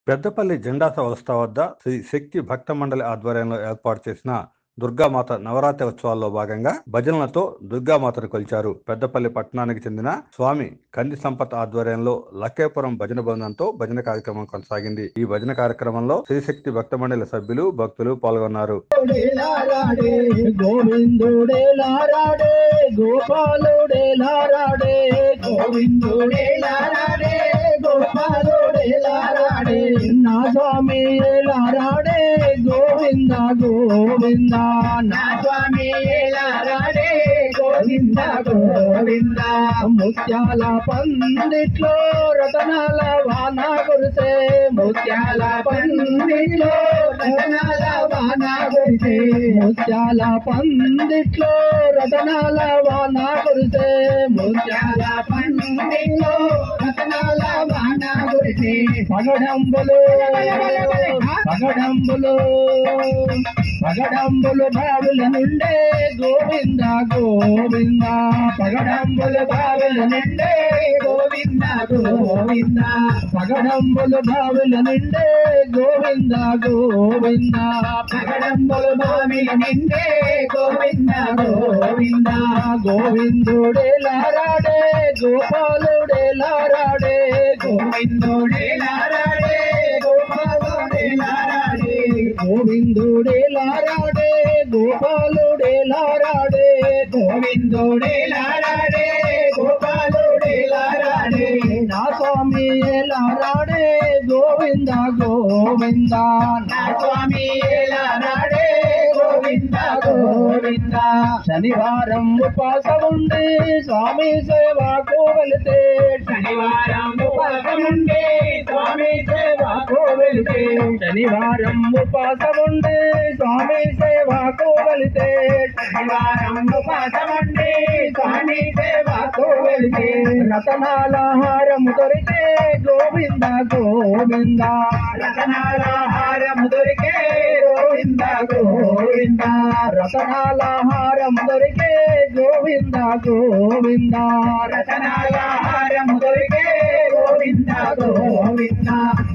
పెద్దపల్లి జెండాస వస్తా వద్ద శ్రీ శక్తి భక్త మండలి ఆధ్వర్యంలో ఏర్పాటు చేసిన దుర్గామాత నవరాత్రి ఉత్సవాల్లో భాగంగా భజనలతో దుర్గామాతను కొలిచారు పెద్దపల్లి పట్టణానికి చెందిన స్వామి కంది సంపత్ ఆధ్వర్యంలో లక్కేపురం భజన బృందంతో భజన కార్యక్రమం కొనసాగింది ఈ భజన కార్యక్రమంలో శ్రీశక్తి భక్త మండలి సభ్యులు భక్తులు పాల్గొన్నారు లారాడే గోవిందుడే లారాడే గోపాలుడే లారాడే గోవిందుడే లారాడే గోపాలుడే లారాడే నా స్వామి లారాడే గోవింద గోవింద నా స్వామి లారాడే గోవింద గోవింద ముత్యాల పందిట్లో రతనాల వాన కురిసే ముత్యాల పందిట్లో రతనాల వాన కురిసే ముత్యాల పందిట్లో రతనాల వాన కురిసే ముత్యాల పందిట్లో రతనాల వాన కురిసే పగడంబులు పగడంబులు పగడంబులు బావుల నుండే గోవింద గోవింద పగడంబులు బావుల నుండే గోవింద గోవింద పగడంబులు బావుల నుండే గోవింద గోవింద పగడంబులు బావిల నిండే గోవింద గోవింద గోవిందుడే లారాడే గోపాలుడే లారాడే గోవిందుడే లారాడే గోపాలుడే లారాడే గోవిందుడే లారాడే గోపాలుడే లారాడే గోవిందుడే లారాడే గోపాలుడే లారాడే నా స్వామి లారాడే గోవింద గోవింద నా స్వామి లారాడే గోవింద గోవింద శనివారం ఉపవాసముండి స్వామి సేవకు వెళితే శనివారం ఉపవాసముండి స్వామి సేవకు వెళితే శనివారం ఉపవాసముండి స్వామి సేవకు వెళితే శనివారం ఉపవాసముండి స్వామి సేవకు వెళితే రతనాల హారము దొరికే గోవింద గోవింద రతనాల హారము దొరికే గోవింద గోవింద రతనాల హారం దొరికే గోవింద గోవింద రతనాల హారం దొరికే గోవింద గోవింద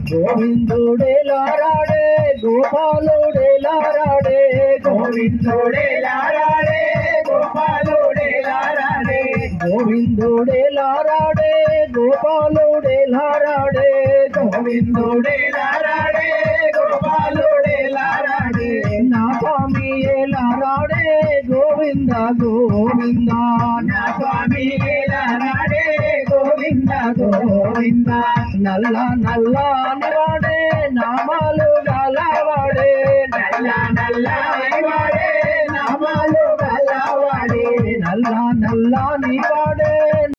గోవిందుడే లారాడే గోపాలుడే లారాడే గోవిందుడే లారాడే గోపాలుడే లారాడే గోవిందుడే లారాడే గోపాలుడే లారాడే గోవిందుడే లారాడే గోపాలుడే లారాడే నా స్వామి లారాడే గోవింద గోవింద నా స్వామి లారాడే గోవింద గోవింద నల్ల నల్ల వాడే నామాలు గలవాడే నల్ల నల్ల వాడే నామాలు గలవాడే నల్ల నల్ల